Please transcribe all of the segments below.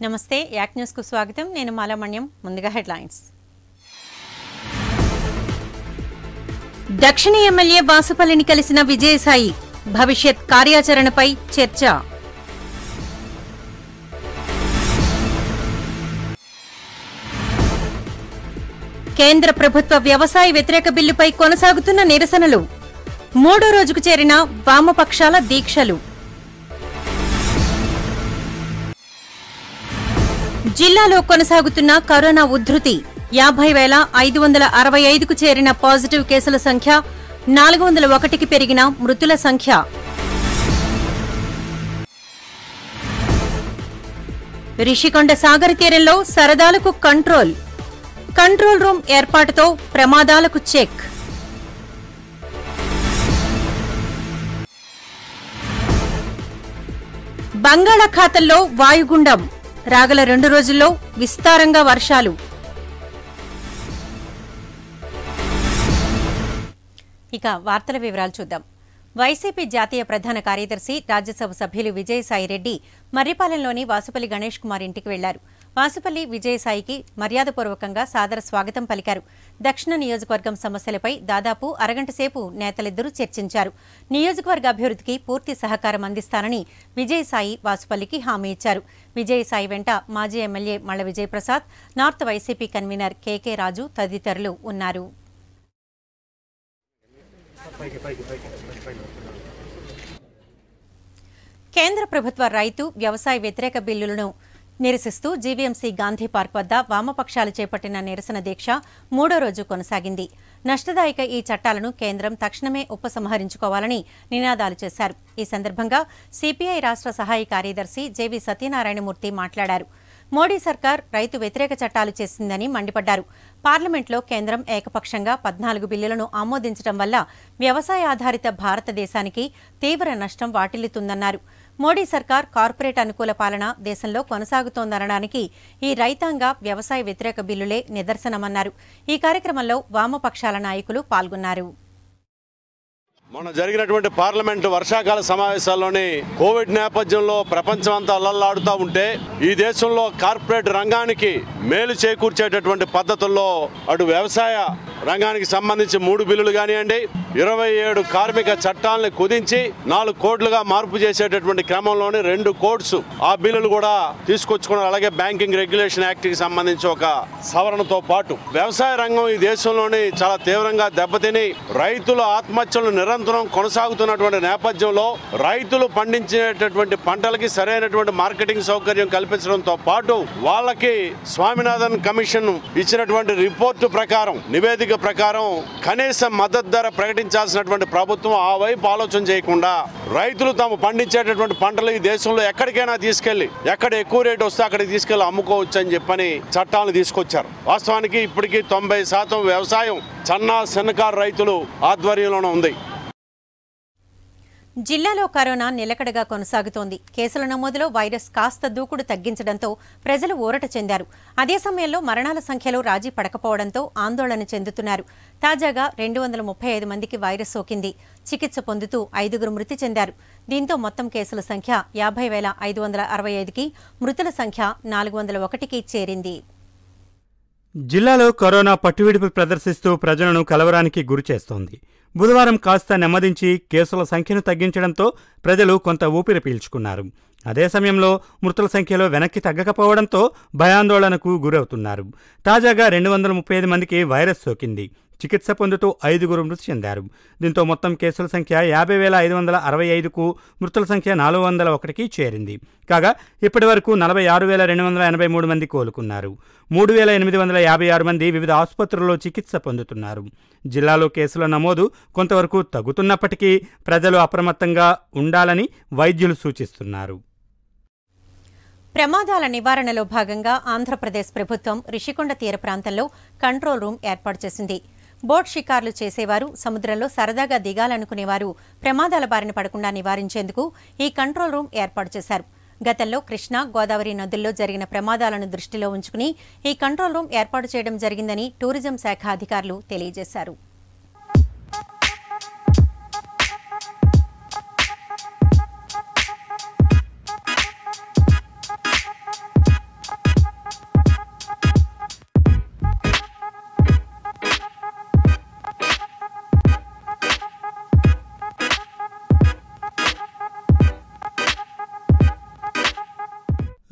నమస్తే యాక్ న్యూస్ కు స్వాగతం నేను మాలామణ్యం ముందుగా హెడ్లైన్స్ దక్షిణ ఎమ్మెల్యే వాసుపల్లిని కలిసిన విజయసాయి భవిష్యత్ కార్యాచరణపై చర్చ కేంద్ర ప్రభుత్వ వ్యవసాయ వ్యతిరేక బిల్లుపై కొనసాగుతున్న నిరసనలు మూడో రోజుకు చేరిన వామపక్షాల దీక్షలు జిల్లాలో కొనసాగుతున్న కరోనా ఉధృతి యాభై వేల ఐదు వందల అరవై ఐదుకు చేరిన పాజిటివ్ కేసుల సంఖ్య నాలుగు వందల ఒకటికి పెరిగిన మృతుల సంఖ్య రిషికొండ సాగర్ తీరంలో సరదాలకు కంట్రోల్ కంట్రోల్ రూమ్ ఏర్పాటుతో ప్రమాదాలకు చెక్ బంగాళాఖాతంలో వాయుగుండం రాగల రెండు రోజుల్లో విస్తారంగా వర్షాలు ఇక వార్తల వివరాలు చూద్దాం వైసీపీ జాతీయ ప్రధాన కార్యదర్శి రాజ్యసభ సభ్యులు విజయసాయి రెడ్డి మర్రిపాలెంలోని వాసుపల్లి గణేష్ కుమార్ ఇంటికి వెళ్లారు వాసుపల్లి విజయసాయికి మర్యాదపూర్వకంగా సాదర స్వాగతం పలికారు దక్షిణ నియోజకవర్గం సమస్యలపై దాదాపు అరగంట సేపు నేతలిద్దరూ చర్చించారు నియోజకవర్గ అభివృద్ధికి పూర్తి సహకారం అందిస్తానని విజయసాయి వాసుపల్లికి హామీ ఇచ్చారు విజయసాయి వెంట మాజీ MLA Malla Vijayaprasad north YCP convener KK Raju తదితరులు ఉన్నారు కేంద్ర ప్రభుత్వ రైతు వ్యవసాయ వ్యతిరేక బిల్లులను నిరసిస్తూ జీవీఎంసీ గాంధీ పార్క్ వద్ద వామపక్షాలు చేపట్టిన నిరసన దీక్ష మూడో రోజు కొనసాగింది నష్టదాయక ఈ చట్టాలను కేంద్రం తక్షణమే ఉపసంహరించుకోవాలని నినాదాలు చేశారు ఈ సందర్భంగా సిపిఐ రాష్ట్ర సహాయ కార్యదర్శి జేవి సత్యనారాయణమూర్తి మాట్లాడారు మోడీ సర్కార్ రైతు వ్యతిరేక చట్టాలు చేసిందని మండిపడ్డారు పార్లమెంట్లో కేంద్రం ఏకపక్షంగా పద్నాలుగు బిల్లులను ఆమోదించడం వల్ల వ్యవసాయ ఆధారిత భారతదేశానికి తీవ్ర నష్టం వాటిల్లుతుందన్నారు మోడీ సర్కార్ కార్పొరేట్ అనుకూల పాలన దేశంలో కొనసాగుతోందనడానికి ఈ రైతాంగ వ్యవసాయ వ్యతిరేక బిల్లులే నిదర్శనమన్నారు ఈ కార్యక్రమంలో వామపక్షాల నాయకులు పాల్గొన్నారు మొన్న జరిగినటువంటి పార్లమెంటు వర్షాకాల సమావేశాల్లోని కోవిడ్ నేపథ్యంలో ప్రపంచం అంతా అల్లల్లాడుతూ ఉంటే ఈ దేశంలో కార్పొరేట్ రంగానికి మేలు చేకూర్చేటటువంటి పద్ధతుల్లో అటు వ్యవసాయ రంగానికి సంబంధించి మూడు బిల్లులు కానివ్వండి ఇరవై ఏడు కార్మిక చట్టాలని కుదించి నాలుగు కోట్లుగా మార్పు చేసేటటువంటి క్రమంలోని రెండు కోడ్స్ ఆ బిల్లులు కూడా తీసుకొచ్చుకున్నారు అలాగే బ్యాంకింగ్ రెగ్యులేషన్ యాక్ట్ కి సంబంధించి ఒక సవరణతో పాటు వ్యవసాయ రంగం ఈ దేశంలోని చాలా తీవ్రంగా దెబ్బతిని రైతుల ఆత్మహత్యలు నిరంతరం కొనసాగుతున్నటువంటి నేపథ్యంలో రైతులు పండించేటటువంటి పంటలకి సరైనటువంటి మార్కెటింగ్ సౌకర్యం కల్పించడంతో పాటు వాళ్ళకి స్వామినాథన్ కమిషన్ ఇచ్చినటువంటి రిపోర్టు ప్రకారం నివేదిక ప్రకారం కనీస మద్దతు ధర ప్రకటించాల్సినటువంటి ప్రభుత్వం ఆ వైపు ఆలోచన చేయకుండా రైతులు తాము పండించేటటువంటి పంటలు ఈ దేశంలో ఎక్కడికైనా తీసుకెళ్లి ఎక్కడ ఎక్కువ రేటు వస్తే అక్కడికి తీసుకెళ్లి అమ్ముకోవచ్చు అని చెప్పని చట్టాలను తీసుకొచ్చారు వాస్తవానికి ఇప్పటికీ తొంభై శాతం వ్యవసాయం సన్న సన్నకారు రైతులు ఆధ్వర్యంలోనే ఉంది జిల్లాలో కరోనా నిలకడగా కొనసాగుతోంది కేసుల నమోదులో వైరస్ కాస్త దూకుడు తగ్గించడంతో ప్రజలు ఊరట చెందారు అదే సమయంలో మరణాల సంఖ్యలో రాజీ పడకపోవడంతో ఆందోళన చెందుతున్నారు తాజాగా రెండు వందల ముప్పై ఐదు మందికి వైరస్ సోకింది చికిత్స పొందుతూ ఐదుగురు మృతి చెందారు దీంతో మొత్తం కేసుల సంఖ్య యాభై వేల ఐదు వందల అరవై ఐదుకి మృతుల సంఖ్య నాలుగు వందల ఒకటికి చేరింది జిల్లాలో కరోనా పట్టువిడుపు ప్రదర్శిస్తూ ప్రజలను కలవరానికి గురిచేస్తోంది బుధవారం కాస్త నెమ్మదించి కేసుల సంఖ్యను తగ్గించడంతో ప్రజలు కొంత ఊపిరి పీల్చుకున్నారు అదే సమయంలో మృతుల సంఖ్యలో వెనక్కి తగ్గకపోవడంతో భయాందోళనకు గురవుతున్నారు తాజాగా రెండు వందల ముప్పై ఐదు మందికి వైరస్ సోకింది చికిత్స పొందుతూ ఐదుగురు మృతి చెందారు దీంతో మొత్తం కేసుల సంఖ్య యాభై వేల ఐదు వందల అరవై ఐదుకు మృతుల సంఖ్య నాలుగు వందల ఒకటికి చేరింది కాగా ఇప్పటి వరకు నలభై ఆరు వేల రెండు వందల ఎనభై మూడు మంది కోలుకున్నారు మూడు వేల ఎనిమిది వందల యాభై ఆరు మంది వివిధ ఆసుపత్రుల్లో చికిత్స పొందుతున్నారు జిల్లాలో కేసుల నమోదు కొంతవరకు తగ్గుతున్నప్పటికీ ప్రజలు అప్రమత్తంగా ఉండాలని వైద్యులు సూచిస్తున్నారు ప్రమాదాల నివారణలో భాగంగా ఆంధ్రప్రదేశ్ ప్రభుత్వం రిషికొండ తీర ప్రాంతంలో కంట్రోల్ రూమ్ ఏర్పాటు చేసింది బోట్ షికార్లు చేసేవారు సముద్రంలో సరదాగా దిగాలనుకునేవారు ప్రమాదాల బారిన పడకుండా నివారించేందుకు ఈ కంట్రోల్ రూమ్ ఏర్పాటు చేశారు గతంలో కృష్ణా గోదావరి నదుల్లో జరిగిన ప్రమాదాలను దృష్టిలో ఉంచుకుని ఈ కంట్రోల్ రూమ్ ఏర్పాటు చేయడం జరిగిందని టూరిజం శాఖ అధికారులు తెలియజేశారు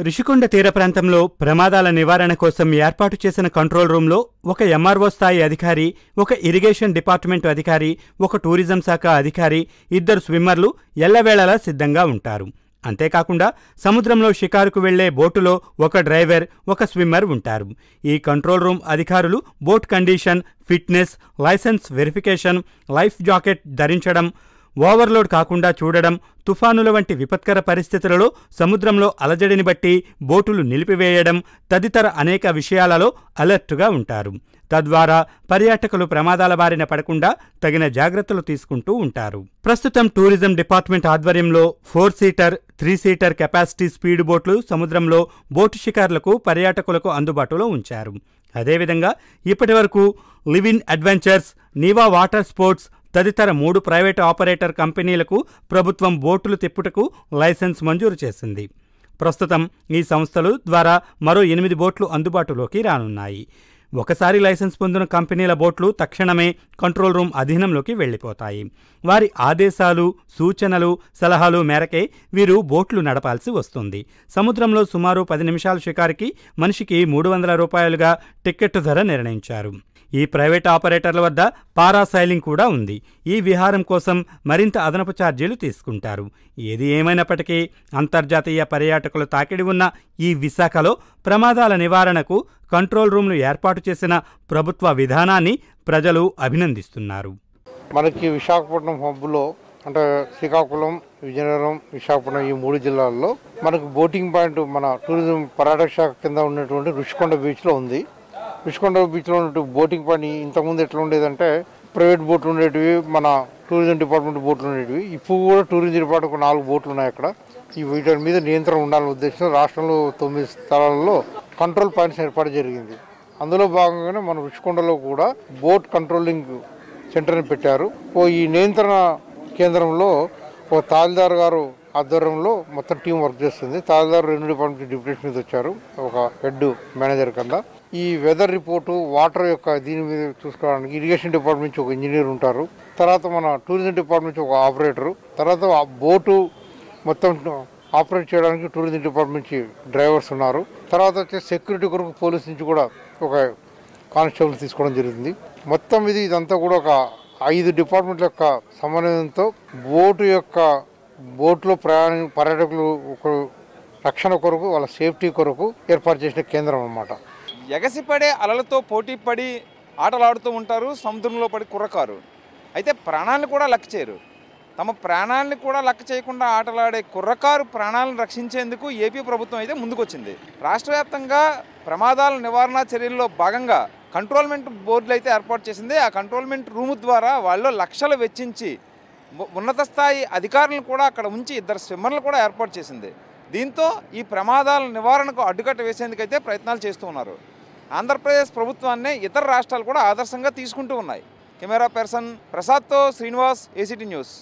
రిషికొండ తీర ప్రాంతంలో ప్రమాదాల నివారణ కోసం ఏర్పాటు చేసిన కంట్రోల్ రూంలో ఒక ఎంఆర్ఓ స్థాయి అధికారి ఒక ఇరిగేషన్ డిపార్ట్మెంట్ అధికారి ఒక టూరిజం శాఖ అధికారి ఇద్దరు స్విమ్మర్లు ఎల్లవేళలా సిద్ధంగా ఉంటారు అంతేకాకుండా సముద్రంలో షికారుకు వెళ్లే బోటులో ఒక డ్రైవర్ ఒక స్విమ్మర్ ఉంటారు ఈ కంట్రోల్ రూమ్ అధికారులు boat condition fitness licence verification life jacket ధరించడం ఓవర్లోడ్ కాకుండా చూడడం తుఫానుల వంటి విపత్కర పరిస్థితులలో సముద్రంలో అలజడిని బట్టి బోటులు నిలిపివేయడం తదితర అనేక విషయాలలో అలర్టుగా ఉంటారు తద్వారా పర్యాటకులు ప్రమాదాల బారిన పడకుండా తగిన జాగ్రత్తలు తీసుకుంటూ ఉంటారు ప్రస్తుతం టూరిజం డిపార్ట్మెంట్ ఆధ్వర్యంలో four seater three seater capacity speed బోట్లు సముద్రంలో బోటు షికారులకు పర్యాటకులకు అందుబాటులో ఉంచారు అదేవిధంగా ఇప్పటివరకు లివ్ ఇన్ అడ్వెంచర్స్ నీవా వాటర్ స్పోర్ట్స్ తదితర మూడు ప్రైవేటు ఆపరేటర్ కంపెనీలకు ప్రభుత్వం బోటులు తిప్పుటకు లైసెన్స్ మంజూరు చేసింది ప్రస్తుతం ఈ సంస్థలు ద్వారా మరో ఎనిమిది బోట్లు అందుబాటులోకి రానున్నాయి ఒకసారి లైసెన్స్ పొందిన కంపెనీల బోట్లు తక్షణమే కంట్రోల్ రూమ్ అధీనంలోకి వెళ్లిపోతాయి వారి ఆదేశాలు సూచనలు సలహాలు మేరకే వీరు బోట్లు నడపాల్సి వస్తుంది సముద్రంలో సుమారు పది నిమిషాల షికారికి మనిషికి మూడు వందల రూపాయలుగా టిక్కెట్ ధర నిర్ణయించారు ఈ ప్రైవేట్ ఆపరేటర్ల వద్ద పారాసైలింగ్ కూడా ఉంది ఈ విహారం కోసం మరింత అదనపు ఛార్జీలు తీసుకుంటారు ఏది ఏమైనప్పటికీ అంతర్జాతీయ పర్యాటకుల తాకిడి ఉన్న ఈ విశాఖలో ప్రమాదాల నివారణకు కంట్రోల్ రూమ్లు ఏర్పాటు చేసిన ప్రభుత్వ విధానాన్ని ప్రజలు అభినందిస్తున్నారు మనకి విశాఖపట్నం హబ్లో అంటే శ్రీకాకుళం విజయనగరం విశాఖపట్నం ఈ మూడు జిల్లాల్లో మనకు బోటింగ్ పాయింట్ మన టూరిజం పర్యాటక శాఖ కింద ఉన్నటువంటి రుషికొండ బీచ్లో ఉంది రుషికొండ బీచ్లో ఉన్నటువంటి బోటింగ్ పని ఇంతకుముందు ఎట్లా ఉండేదంటే ప్రైవేట్ బోట్లు ఉండేటివి మన టూరిజం డిపార్ట్మెంట్ బోట్లు ఉండేటివి ఇప్పుడు కూడా టూరిజం డిపార్ట్మెంట్ ఒక నాలుగు బోట్లు ఉన్నాయి అక్కడ ఈ వీటి మీద నియంత్రణ ఉండాలనే ఉద్దేశంతో రాష్ట్రంలో తొమ్మిది స్థలాల్లో కంట్రోల్ పాయింట్స్ ఏర్పాటు జరిగింది అందులో భాగంగానే మన రుషికొండలో కూడా బోట్ కంట్రోలింగ్ సెంటర్ని పెట్టారు ఓ ఈ నియంత్రణ కేంద్రంలో ఓ తహసీల్దార్ గారు ఆధ్వర్యంలో మొత్తం టీం వర్క్ చేస్తుంది తహసీల్దార్ రెండు డిపార్ట్మెంట్ డిప్యూటేషన్ మీద వచ్చారు ఒక హెడ్ మేనేజర్ కింద ఈ వెదర్ రిపోర్టు వాటర్ యొక్క దీని మీద చూసుకోవడానికి ఇరిగేషన్ డిపార్ట్మెంట్ నుంచి ఒక ఇంజనీర్ ఉంటారు తర్వాత మన టూరిజం డిపార్ట్మెంట్ నుంచి ఒక ఆపరేటరు తర్వాత ఆ బోటు మొత్తం ఆపరేట్ చేయడానికి టూరిజం డిపార్ట్మెంట్ నుంచి డ్రైవర్స్ ఉన్నారు తర్వాత వచ్చేసి సెక్యూరిటీ కొరకు పోలీస్ నుంచి కూడా ఒక కానిస్టేబుల్ తీసుకోవడం జరుగుతుంది మొత్తం ఇది ఇదంతా కూడా ఒక ఐదు డిపార్ట్మెంట్ల యొక్క సమన్వయంతో బోటు యొక్క బోట్లో ప్రయాణ పర్యాటకులు ఒక రక్షణ కొరకు వాళ్ళ సేఫ్టీ కొరకు ఏర్పాటు చేసిన కేంద్రం అన్నమాట ఎగసిపడే అలలతో పోటీ పడి ఆటలాడుతూ ఉంటారు సముద్రంలో పడి కుర్రకారు అయితే ప్రాణాలను కూడా లెక్క చేయరు తమ ప్రాణాలను కూడా లెక్క చేయకుండా ఆటలాడే కుర్రకారు ప్రాణాలను రక్షించేందుకు ఏపీ ప్రభుత్వం అయితే ముందుకొచ్చింది రాష్ట్ర వ్యాప్తంగా ప్రమాదాల నివారణ చర్యల్లో భాగంగా కంట్రోల్మెంట్ బోర్డులు అయితే ఏర్పాటు చేసింది ఆ కంట్రోల్మెంట్ రూమ్ ద్వారా వాళ్ళు లక్షలు వెచ్చించి ఉ- ఉన్నత స్థాయి అధికారులను కూడా అక్కడ ఉంచి ఇద్దరు స్విమ్మర్లు కూడా ఏర్పాటు చేసింది దీంతో ఈ ప్రమాదాల నివారణకు అడ్డుకట్ట వేసేందుకైతే ప్రయత్నాలు చేస్తూ ఉన్నారు ఆంధ్రప్రదేశ్ ప్రభుత్వాన్ని ఇతర రాష్ట్రాలు కూడా ఆదర్శంగా తీసుకుంటూ ఉన్నాయి కెమెరా పర్సన్ ప్రసాద్తో శ్రీనివాస్ ఏసీటీ న్యూస్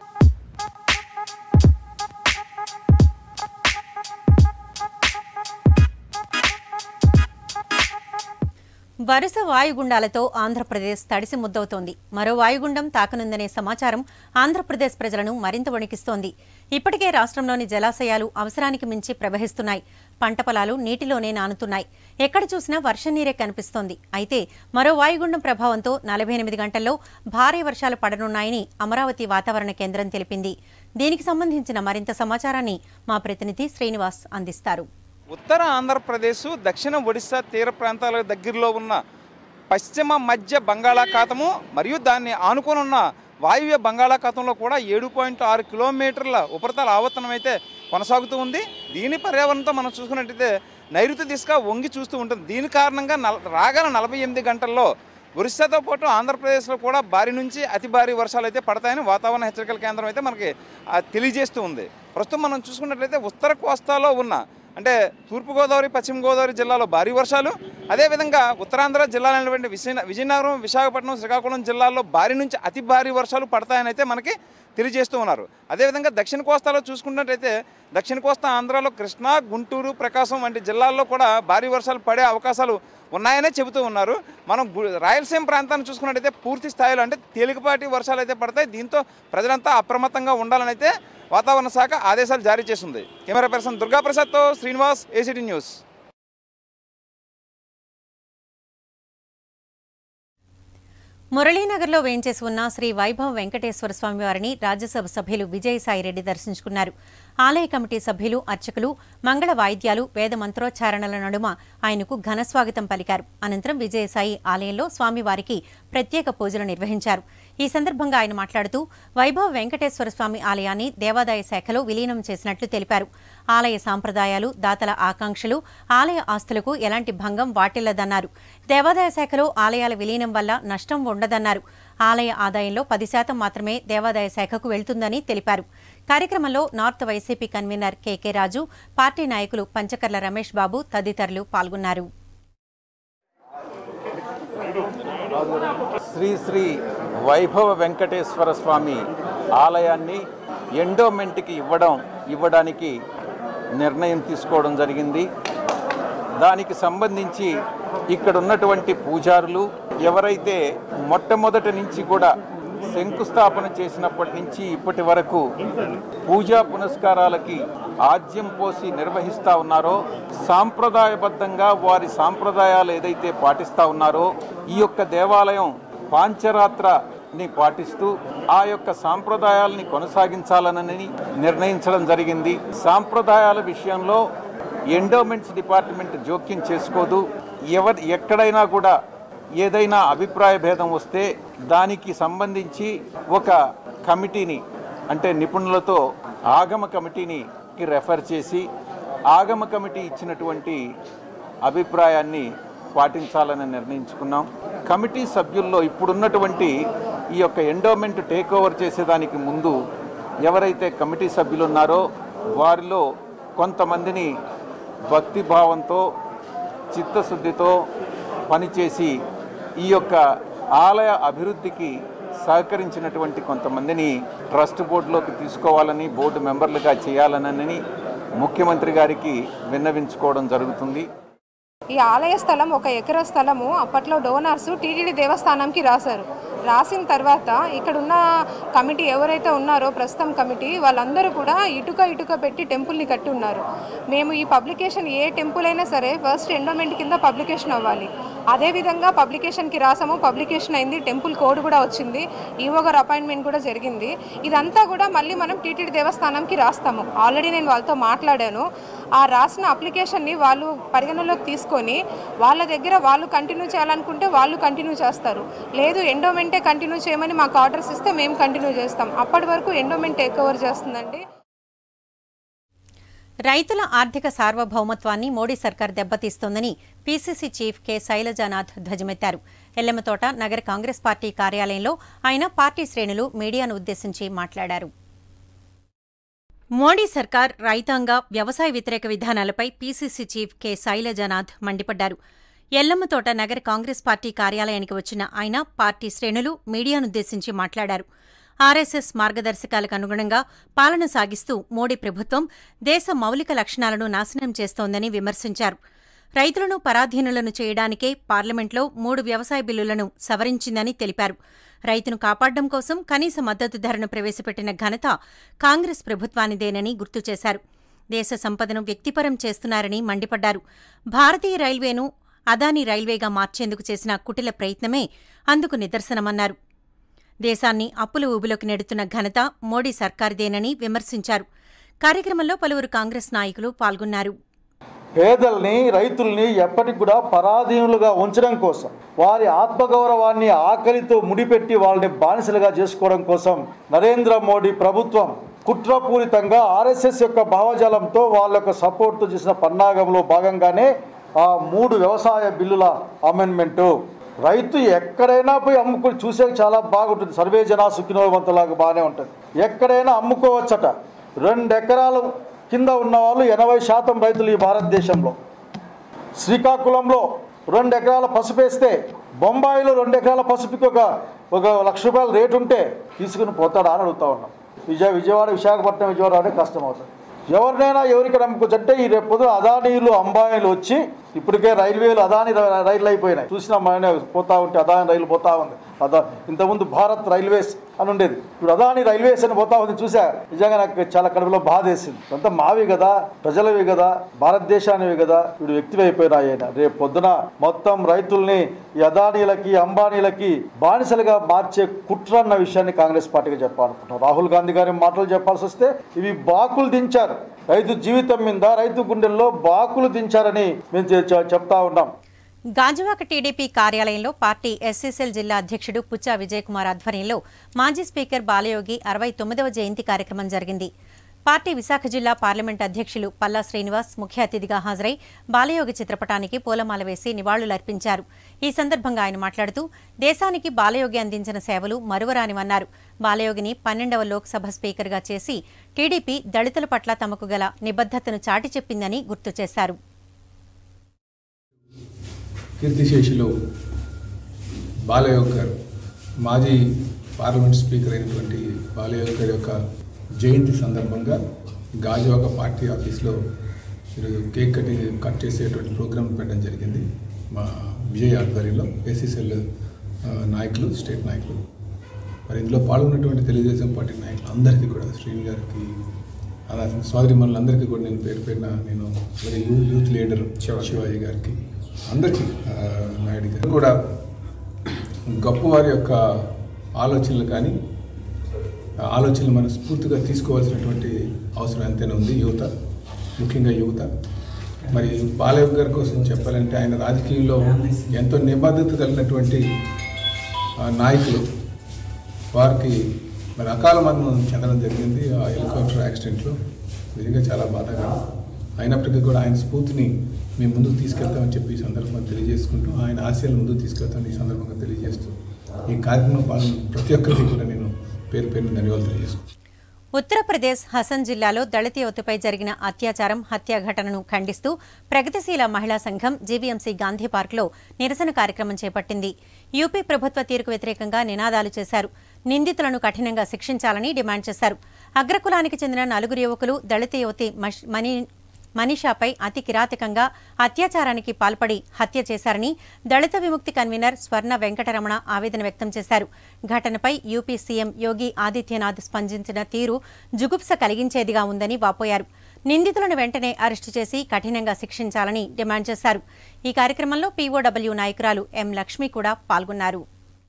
వరుస వాయుగుండాలతో ఆంధ్రప్రదేశ్ తడిసి ముద్దవుతోంది మరో వాయుగుండం తాకనుందనే సమాచారం ఆంధ్రప్రదేశ్ ప్రజలను మరింత వణికిస్తోంది ఇప్పటికే రాష్ట్రంలోని జలాశయాలు అవసరానికి మించి ప్రవహిస్తున్నాయి పంట పొలాలు నీటిలోనే నానుతున్నాయి ఎక్కడ చూసినా వర్షం నీరే కనిపిస్తోంది అయితే మరో వాయుగుండం ప్రభావంతో నలభై ఎనిమిది గంటల్లో భారీ వర్షాలు పడనున్నాయని అమరావతి వాతావరణ కేంద్రం తెలిపింది దీనికి సంబంధించిన మరింత సమాచారాన్ని మా ప్రతినిధి శ్రీనివాస్ అందిస్తారు ఉత్తర ఆంధ్రప్రదేశ్ దక్షిణ ఒడిశా తీర ప్రాంతాల దగ్గరలో ఉన్న పశ్చిమ మధ్య బంగాళాఖాతము మరియు దాన్ని ఆనుకొని ఉన్న వాయువ్య బంగాళాఖాతంలో కూడా ఏడు పాయింట్ ఆరు కిలోమీటర్ల ఉపరితల ఆవర్తనం అయితే కొనసాగుతూ ఉంది దీని పర్యావరణంతో మనం చూసుకున్నట్టయితే నైరుతి దిశగా వంగి చూస్తూ ఉంటుంది దీని కారణంగా నల రాగల నలభై ఎనిమిది గంటల్లో ఒరిస్సాతో పాటు ఆంధ్రప్రదేశ్లో కూడా భారీ నుంచి అతి భారీ వర్షాలు అయితే పడతాయని వాతావరణ హెచ్చరికల కేంద్రం అయితే మనకి ఆ, తెలియజేస్తూ ఉంది ప్రస్తుతం మనం చూసుకున్నట్లయితే ఉత్తర కోస్తాలో ఉన్న అంటే తూర్పుగోదావరి పశ్చిమ గోదావరి జిల్లాలో భారీ వర్షాలు అదేవిధంగా ఉత్తరాంధ్ర జిల్లాలైనటువంటి విజయ విజయనగరం విశాఖపట్నం శ్రీకాకుళం జిల్లాల్లో భారీ నుంచి అతి భారీ వర్షాలు పడతాయని అయితే మనకి తెలియజేస్తూ ఉన్నారు అదేవిధంగా దక్షిణ కోస్తాలో చూసుకున్నట్టయితే దక్షిణ కోస్తా ఆంధ్రాలో కృష్ణా గుంటూరు ప్రకాశం వంటి జిల్లాల్లో కూడా భారీ వర్షాలు పడే అవకాశాలు ఉన్నాయనే చెబుతూ ఉన్నారు మనం గు- రాయలసీమ ప్రాంతాన్ని చూసుకున్నట్టయితే పూర్తి స్థాయిలో అంటే తేలికపాటి వర్షాలు అయితే పడతాయి దీంతో ప్రజలంతా అప్రమత్తంగా ఉండాలని అయితే వాతావరణ శాఖ ఆదేశాలు జారీ చేసింది కెమెరా పర్సన్ దుర్గాప్రసాద్తో శ్రీనివాస్ ఏసీటీ న్యూస్ మురళీనగర్లో వేంచేసి ఉన్న శ్రీ వైభవ్ వెంకటేశ్వర స్వామి వారిని రాజ్యసభ సభ్యులు విజయసాయిరెడ్డి దర్శించుకున్నారు ఆలయ కమిటీ సభ్యులు అర్చకులు మంగళ వాయిద్యాలు వేద మంత్రోచ్చారణల నడుమ ఆయనకు ఘన స్వాగతం పలికారు అనంతరం విజయసాయి ఆలయంలో స్వామివారికి ప్రత్యేక పూజలు నిర్వహించారు ఈ సందర్భంగా ఆయన మాట్లాడుతూ వైభవ్ వెంకటేశ్వర స్వామి ఆలయాన్ని దేవాదాయ శాఖలో విలీనం చేసినట్లు తెలిపారు ఆలయ సాంప్రదాయాలు దాతల ఆకాంక్షలు ఆలయ ఆస్తులకు ఎలాంటి భంగం వాటిల్లదన్నారు దేవాదాయ శాఖలో ఆలయాల విలీనం వల్ల నష్టం ఉండదన్నారు ఆలయ ఆదాయంలో పది శాతం మాత్రమే దేవాదాయ శాఖకు వెళ్తుందని తెలిపారు కార్యక్రమంలో north YCP convener KK Raju party నాయకులు పంచకర్ల రమేష్ బాబు తదితరులు పాల్గొన్నారు శ్రీ శ్రీ వైభవ వెంకటేశ్వర స్వామి ఆలయాన్ని ఎండోమెంట్కి ఇవ్వడం ఇవ్వడానికి నిర్ణయం తీసుకోవడం జరిగింది దానికి సంబంధించి ఇక్కడ ఉన్నటువంటి పూజారులు ఎవరైతే మొట్టమొదటి నుంచి కూడా శంకుస్థాపన చేసినప్పటి నుంచి ఇప్పటి వరకు పూజా పునస్కారాలకి ఆజ్యం పోసి నిర్వహిస్తూ ఉన్నారో సాంప్రదాయబద్ధంగా వారి సాంప్రదాయాలు ఏదైతే పాటిస్తూ ఉన్నారో ఈ యొక్క దేవాలయం పాంచరాత్రని పాటిస్తూ ఆ యొక్క సాంప్రదాయాల్ని కొనసాగించాలనని నిర్ణయించడం జరిగింది సాంప్రదాయాల విషయంలో ఎండోమెంట్స్ డిపార్ట్మెంట్ జోక్యం చేసుకోదు ఎవరి ఎక్కడైనా కూడా ఏదైనా అభిప్రాయ భేదం వస్తే దానికి సంబంధించి ఒక కమిటీని అంటే నిపుణులతో ఆగమ కమిటీని కి రెఫర్ చేసి ఆగమ కమిటీ ఇచ్చినటువంటి అభిప్రాయాన్ని పాటించాలని నిర్ణయించుకున్నాం కమిటీ సభ్యుల్లో ఇప్పుడున్నటువంటి ఈ యొక్క ఎండోమెంట్ టేక్ ఓవర్ చేసేదానికి ముందు ఎవరైతే కమిటీ సభ్యులు ఉన్నారో వారిలో కొంతమందిని భక్తిభావంతో చిత్తశుద్ధితో పనిచేసి ఈ యొక్క ఆలయ అభివృద్ధికి సహకరించినటువంటి కొంతమందిని ట్రస్ట్ బోర్డులోకి తీసుకోవాలని బోర్డు మెంబర్లుగా చేయాలనని ముఖ్యమంత్రి గారికి విన్నవించుకోవడం జరుగుతుంది ఈ ఆలయ స్థలం ఒక ఎకరా స్థలము అప్పట్లో డోనర్స్ టీటీడీ దేవస్థానంకి రాశారు రాసిన తర్వాత ఇక్కడ ఉన్న కమిటీ ఎవరైతే ఉన్నారో ప్రస్తుతం కమిటీ వాళ్ళందరూ కూడా ఇటుక ఇటుక పెట్టి టెంపుల్ని కట్టి ఉన్నారు మేము ఈ పబ్లికేషన్ ఏ టెంపుల్ అయినా సరే ఫస్ట్ ఎండోమెంట్ కింద పబ్లికేషన్ అవ్వాలి అదేవిధంగా పబ్లికేషన్కి రాసాము పబ్లికేషన్ అయింది టెంపుల్ కోడ్ కూడా వచ్చింది ఈవో గారు అపాయింట్మెంట్ కూడా జరిగింది ఇదంతా కూడా మళ్ళీ మనం టీటీడీ దేవస్థానంకి రాస్తాము ఆల్రెడీ నేను వాళ్ళతో మాట్లాడాను ఆ రాసిన అప్లికేషన్ని వాళ్ళు పరిగణలోకి తీసుకొని వాళ్ళ దగ్గర వాళ్ళు కంటిన్యూ చేయాలనుకుంటే వాళ్ళు కంటిన్యూ చేస్తారు లేదు ఎండోమెంటే కంటిన్యూ చేయమని మాకు ఆర్డర్స్ ఇస్తే మేము కంటిన్యూ చేస్తాం అప్పటి వరకు ఎండోమెంట్ టేక్ ఓవర్ చేస్తుందండి రైతుల ఆర్థిక సార్వభౌమత్వాన్ని మోడీ సర్కార్ దెబ్బతీస్తోందని పీసీసీ చీఫ్ కె శైలజానాథ్ ధ్వజమెత్తారు ఎల్లెమ్మతోట నగర కాంగ్రెస్ పార్టీ కార్యాలయంలో ఆయన పార్టీ శ్రేణులు మీడియాను ఉద్దేశించి మాట్లాడారు మోడీ సర్కార్ రైతాంగ వ్యవసాయ వ్యతిరేక విధానాలపై పీసీసీ చీఫ్ కె శైలజానాథ్ మండిపడ్డారు ఎల్లమ్మతోట నగర కాంగ్రెస్ పార్టీ కార్యాలయానికి వచ్చిన ఆయన పార్టీ శ్రేణులు మీడియానుద్దేశించి మాట్లాడారు ఆర్ఎస్ఎస్ మార్గదర్శకాలకు అనుగుణంగా పాలన సాగిస్తూ మోడీ ప్రభుత్వం దేశ మౌలిక లక్షణాలను నాశనం చేస్తోందని విమర్శించారు రైతులను పరాధీనులను చేయడానికే పార్లమెంట్లో మూడు వ్యవసాయ బిల్లులను సవరించిందని తెలిపారు రైతును కాపాడడం కోసం కనీస మద్దతు ధరను ప్రవేశపెట్టిన ఘనత కాంగ్రెస్ ప్రభుత్వానిదేనని గుర్తు చేశారు దేశ సంపదను వ్యక్తిపరం చేస్తున్నారని మండిపడ్డారు భారతీయ రైల్వేను అదానీ రైల్వేగా మార్చేందుకు చేసిన కుటిల ప్రయత్నమే అందుకు నిదర్శనమన్నారు దేశాన్ని అప్పుల ఊబిలోకి నెడుతున్న ఘనత మోడీ సర్కారుదేనని విమర్శించారు కార్యక్రమంలో పలువురు కాంగ్రెస్ నాయకులు పాల్గొన్నారు పేదల్ని రైతుల్ని ఎప్పటికి కూడా పరాధీనులుగా ఉంచడం కోసం వారి ఆత్మగౌరవాన్ని ఆకలితో ముడిపెట్టి వాళ్ళని బానిసలుగా చేసుకోవడం కోసం నరేంద్ర మోడీ ప్రభుత్వం కుట్రపూరితంగా ఆర్ఎస్ఎస్ యొక్క భావజాలంతో వాళ్ళ యొక్క సపోర్ట్తో చేసిన పన్నాగంలో భాగంగానే ఆ మూడు వ్యవసాయ బిల్లుల అమెండ్మెంటు రైతు ఎక్కడైనా పోయి అమ్ముకుని చూసే చాలా బాగుంటుంది సర్వే జనా సుఖినోవంతలాగా బాగానే ఉంటుంది ఎక్కడైనా అమ్ముకోవచ్చట రెండు ఎకరాలు కింద ఉన్న వాళ్ళు ఎనభై శాతం రైతులు ఈ భారతదేశంలో శ్రీకాకుళంలో రెండు ఎకరాల పసుపు వేస్తే బొంబాయిలో రెండు ఎకరాల పసుపుకి ఒక ఒక లక్ష రూపాయల రేటు ఉంటే తీసుకుని పోతాడా అని అడుగుతా ఉన్నాం విజయ విజయవాడ విశాఖపట్నం విజయవాడ అంటే కష్టం అవుతుంది ఎవరినైనా ఎవరికి నమ్ముకోవచ్చు అంటే ఈ రేపు పొద్దున అదానీలు అంబానీలు వచ్చి ఇప్పటికే రైల్వేలు అదాని ర- రైళ్లు అయిపోయినాయి చూసినా మన పోతా ఉంటే అదాని రైలు పోతా ఉంది అదా ఇంతకుముందు భారత్ రైల్వేస్ అని ఉండేది ఇప్పుడు అదాని రైల్వేస్ అని పోతా ఉంది చూసా నిజంగా నాకు చాలా కడుపులో బాధ వేసింది అంతా మావి కదా ప్రజలవి కదా భారతదేశానివి కదా ఇప్పుడు వ్యక్తివి అయిపోయినాయి ఆయన రేపు పొద్దున మొత్తం రైతుల్ని ఈ అదానీలకి అంబానీలకి బానిసలుగా మార్చే కుట్ర అన్న విషయాన్ని కాంగ్రెస్ పార్టీకి చెప్పాలనుకుంటున్నాం రాహుల్ గాంధీ గారి మాటలు చెప్పాల్సి వస్తే ఇవి బాకులు దించారు రైతు జీవితం మీద రైతు గుండెల్లో బాకులు దించారని మేము చె- చె- చెప్తా ఉన్నాం గాజువాక టీడీపీ కార్యాలయంలో పార్టీ ఎస్సీసీఎల్ జిల్లా అధ్యక్షుడు పుచ్చా విజయ్ కుమార్ ఆధ్వర్యంలో మాజీ స్పీకర్ బాలయోగి అరవై తొమ్మిదవ జయంతి కార్యక్రమం జరిగింది పార్టీ విశాఖ జిల్లా పార్లమెంట్ అధ్యక్షులు పల్లా శ్రీనివాస్ ముఖ్య అతిథిగా హాజరై బాలయోగి చిత్రపటానికి పూలమాల వేసి నివాళులర్పించారు ఈ సందర్భంగా ఆయన మాట్లాడుతూ దేశానికి బాలయోగి అందించిన సేవలు మరువరానివన్నారు బాలయోగిని పన్నెండవ లోక్సభ స్పీకర్గా చేసి టీడీపీ దళితుల పట్ల తమకు గల నిబద్ధతను చాటి చెప్పిందని గుర్తు చేశారు కీర్తిశేషులు బాలయోగ్ గారు మాజీ పార్లమెంట్ స్పీకర్ అయినటువంటి బాలయోగ్ గారి యొక్క జయంతి సందర్భంగా గాజువాక పార్టీ ఆఫీస్లో ఈరోజు కేక్ కటి కట్ చేసేటువంటి ప్రోగ్రాం పెట్టడం జరిగింది మా విజయ్ ఆధ్వర్యంలో ఏసీసీఎల్ నాయకులు స్టేట్ నాయకులు మరి ఇందులో పాల్గొన్నటువంటి తెలుగుదేశం పార్టీ నాయకులు అందరికీ కూడా శ్రీని గారికి అలా సోదరి మనులందరికీ కూడా నేను పేరు పేరున నేను అలాగే యూ యూత్ లీడర్ శివాజీ గారికి అందరికీ ఆ, నాయుడు గారు కూడా గొప్పవారి యొక్క ఆలోచనలు కానీ ఆ ఆలోచనలు మనం స్ఫూర్తిగా తీసుకోవాల్సినటువంటి అవసరం ఎంతైనా ఉంది యువత ముఖ్యంగా యువత మరి బాలయ్య గారి కోసం చెప్పాలంటే ఆయన రాజకీయంలో ఎంతో నిబద్ధత కలిగినటువంటి ఆ, నాయకులు వారికి మరి అకాల మరణం చెందడం జరిగింది ఆ హెలికాప్టర్ యాక్సిడెంట్లో నిజంగా చాలా బాధగా అయినప్పటికీ కూడా ఆయన స్ఫూర్తిని మేము ముందుకు తీసుకెళ్తామని చెప్పి ఈ సందర్భంగా తెలియజేసుకుంటూ ఆయన ఆశయాలు ముందుకు తీసుకెళ్తామని ఈ సందర్భంగా తెలియజేస్తూ ఈ కార్యక్రమం పాల్గొన్న ప్రతి ఒక్కరికి కూడా నేను పేరు పేరున ధన్యవాదాలు తెలియజేసుకుంటాను ఉత్తరప్రదేశ్ హసన్ జిల్లాలో దళిత యువతపై జరిగిన అత్యాచారం హత్య ఘటనను ఖండిస్తూ ప్రగతిశీల మహిళా సంఘం జీవీఎంసీ గాంధీ పార్క్లో నిరసన కార్యక్రమం చేపట్టింది యూపీ ప్రభుత్వ తీరుకు వ్యతిరేకంగా నినాదాలు చేశారు నిందితులను కఠినంగా శిక్షించాలని డిమాండ్ చేశారు అగ్రకులానికి చెందిన నలుగురు యువకులు దళిత యువతి మష్- మణి మనీషాపై అతి కిరాతకంగా అత్యాచారానికి పాల్పడి హత్య చేశారని దళిత విముక్తి కన్వీనర్ స్వర్ణ వెంకటరమణ ఆవేదన వ్యక్తం చేశారు ఘటనపై యూపీ సీఎం యోగి ఆదిత్యనాథ్ స్పందించిన తీరు జుగుప్స కలిగించేదిగా ఉందని వాపోయారు నిందితులను వెంటనే అరెస్టు చేసి కఠినంగా శిక్షించాలని డిమాండ్ చేశారు ఈ కార్యక్రమంలో పీఓడబ్ల్యూ నాయకురాలు ఎం లక్ష్మి కూడా పాల్గొన్నారు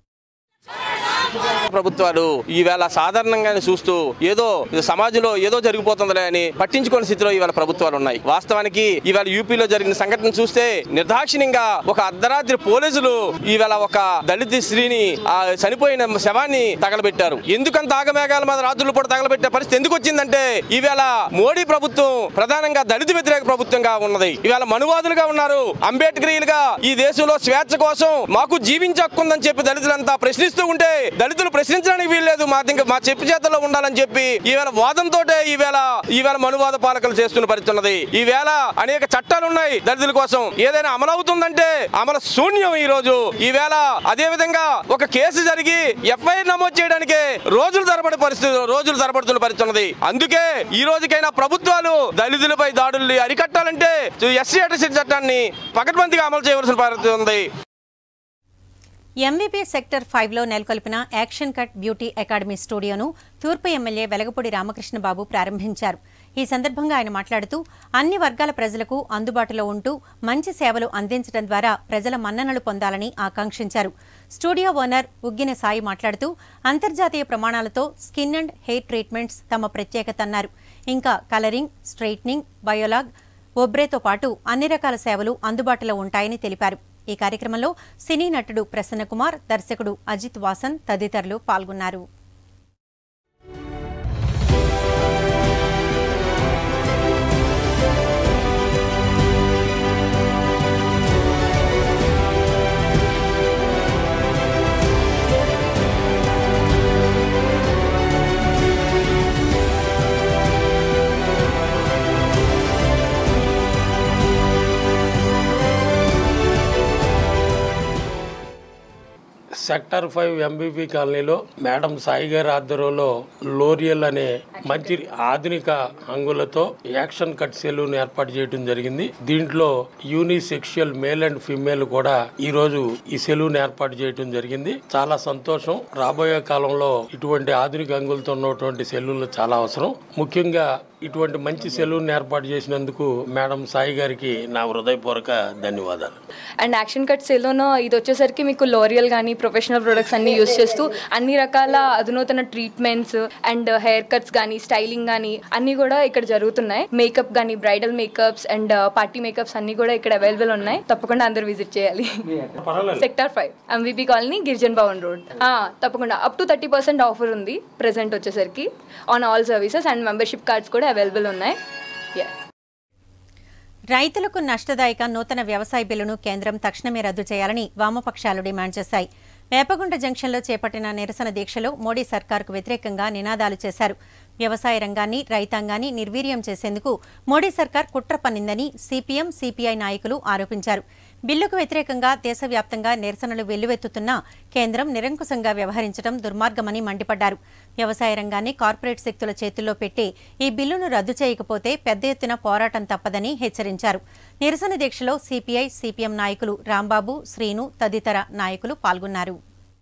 ప్రభుత్వాలు ఈవేళ సాధారణంగానే చూస్తూ ఏదో ఇది సమాజంలో ఏదో జరిగిపోతుందిలే అని పట్టించుకోని స్థితిలో ఇవాళ ప్రభుత్వాలు ఉన్నాయి వాస్తవానికి ఇవాళ యూపీలో జరిగిన సంఘటన చూస్తే నిర్దాక్షిణ్యంగా ఒక అర్ధరాత్రి పోలీసులు ఈవేళ ఒక దళిత స్త్రీని ఆ చనిపోయిన శవాన్ని తగలబెట్టారు ఎందుకంత ఆగమేఘాల మీద రాత్రులు కూడా తగలబెట్టే పరిస్థితి ఎందుకు వచ్చిందంటే ఈవేళ మోడీ ప్రభుత్వం ప్రధానంగా దళిత వ్యతిరేక ప్రభుత్వంగా ఉన్నది ఇవాళ మనువాదులుగా ఉన్నారు అంబేద్కరీలుగా ఈ దేశంలో స్వేచ్ఛ కోసం మాకు జీవించే హక్కు ఉందని చెప్పి దళితులంతా ప్రశ్నిస్తూ ఉంటే దళితులు ప్రశ్నించడానికి వీల్లేదు మా ఇంకా మా చెప్పు చేతల్లో ఉండాలని చెప్పి ఈవేళ వాదంతో ఈవేళ ఈవేళ మనువాద పాలకులు చేస్తున్న పరిస్థితి ఉన్నది ఈవేళ అనేక చట్టాలు ఉన్నాయి దళితుల కోసం ఏదైనా అమలవుతుందంటే అమలు శూన్యం ఈ రోజు ఈవేళ అదే విధంగా ఒక కేసు జరిగి ఎఫ్ఐఆర్ నమోదు చేయడానికి రోజులు తరబడి పరిస్థితి రోజులు తరబడుతున్న పరిస్థితి ఉన్నది అందుకే ఈ రోజుకైనా ప్రభుత్వాలు దళితులపై దాడుల్ని అరికట్టాలంటే ఎస్సీ అట్రసిటీ చట్టాన్ని పకడ్బందీగా అమలు చేయవలసిన పరిస్థితి ఉంది ఎంవీపీ సెక్టర్ ఫైవ్లో నెలకొల్పిన యాక్షన్ కట్ బ్యూటీ అకాడమీ స్టూడియోను తూర్పు ఎమ్మెల్యే వెలగపూడి రామకృష్ణబాబు ప్రారంభించారు ఈ సందర్భంగా ఆయన మాట్లాడుతూ అన్ని వర్గాల ప్రజలకు అందుబాటులో ఉంటూ మంచి సేవలు అందించడం ద్వారా ప్రజల మన్ననలు పొందాలని ఆకాంక్షించారు స్టూడియో ఓనర్ ఉగ్గిన సాయి మాట్లాడుతూ అంతర్జాతీయ ప్రమాణాలతో స్కిన్ అండ్ హెయిర్ ట్రీట్మెంట్స్ తమ ప్రత్యేకత అన్నారు ఇంకా కలరింగ్ స్ట్రైట్నింగ్ బయోలాగ్ ఒబ్రేతో పాటు అన్ని రకాల సేవలు అందుబాటులో ఉంటాయని తెలిపారు ఈ కార్యక్రమంలో సినీ నటుడు ప్రసన్నకుమార్ దర్శకుడు అజిత్ వాసన్ తదితరులు పాల్గొన్నారు సెక్టర్ ఫైవ్ ఎంబీపీ కాలనీలో మేడం సాయి గారి ఆధ్వర్యంలో లోరియల్ అనే మంచి ఆధునిక అంగులతో యాక్షన్ కట్ సెలూన్ ఏర్పాటు చేయడం జరిగింది దీంట్లో యూనిసెక్షువల్ మేల్ అండ్ ఫిమేల్ కూడా ఈ రోజు ఈ సెలూన్ ఏర్పాటు చేయడం జరిగింది చాలా సంతోషం రాబోయే కాలంలో ఇటువంటి ఆధునిక అంగులతో ఉన్నటువంటి సెలూన్లు చాలా అవసరం ముఖ్యంగా ఇటువంటి మంచి సెలూన్ ఏర్పాటు చేసినందుకు మేడం సాయి గారికి నా హృదయపూర్వక ధన్యవాదాలు అండ్ యాక్షన్ కట్ సెలోన్ ఇది వచ్చేసరికి మీకు లోరియల్ కానీ ప్రొఫెషనల్ ప్రొడక్ట్స్ అన్ని యూస్ చేస్తూ అన్ని రకాల అధునూతన ట్రీట్మెంట్స్ అండ్ హెయిర్ కట్స్ కానీ స్టైలింగ్ కానీ అన్ని కూడా ఇక్కడ జరుగుతున్నాయి మేకప్ కానీ bridal makeups and party makeups అన్ని కూడా ఇక్కడ అవైలబుల్ ఉన్నాయి తప్పకుండా అందరూ విజిట్ చేయాలి sector five MVP colony Girijan Bhavan road తప్పకుండా up to thirty percent offer ఉంది ప్రెసెంట్ వచ్చేసరికి on all services and membership cards కూడా అవైలబుల్ ఉన్నాయి Yeah. రైతులకు నష్టదాయక నూతన వ్యవసాయ బిల్లును కేంద్రం తక్షణమే రద్దు చేయాలని వామపక్షాలు డిమాండ్ చేశాయి వేపగుంట జంక్షన్లో చేపట్టిన నిరసన దీక్షలో మోడీ సర్కారుకు వ్యతిరేకంగా నినాదాలు చేశారు వ్యవసాయ రంగాన్ని రైతాంగాన్ని నిర్వీర్యం చేసేందుకు మోడీ సర్కార్ కుట్ర పన్నిందని సిపిఎం సిపిఐ నాయకులు ఆరోపించారు బిల్లుకు వ్యతిరేకంగా దేశవ్యాప్తంగా నిరసనలు వెల్లువెత్తుతున్నా కేంద్రం నిరంకుశంగా వ్యవహరించడం దుర్మార్గమని మండిపడ్డారు వ్యవసాయ రంగాన్ని కార్పొరేట్ శక్తుల చేతుల్లో పెట్టి ఈ బిల్లును రద్దు చేయకపోతే పెద్ద ఎత్తున పోరాటం తప్పదని హెచ్చరించారు నిరసన దీక్షలో సిపిఐ సిపిఎం నాయకులు రాంబాబు శ్రీను తదితర నాయకులు పాల్గొన్నారు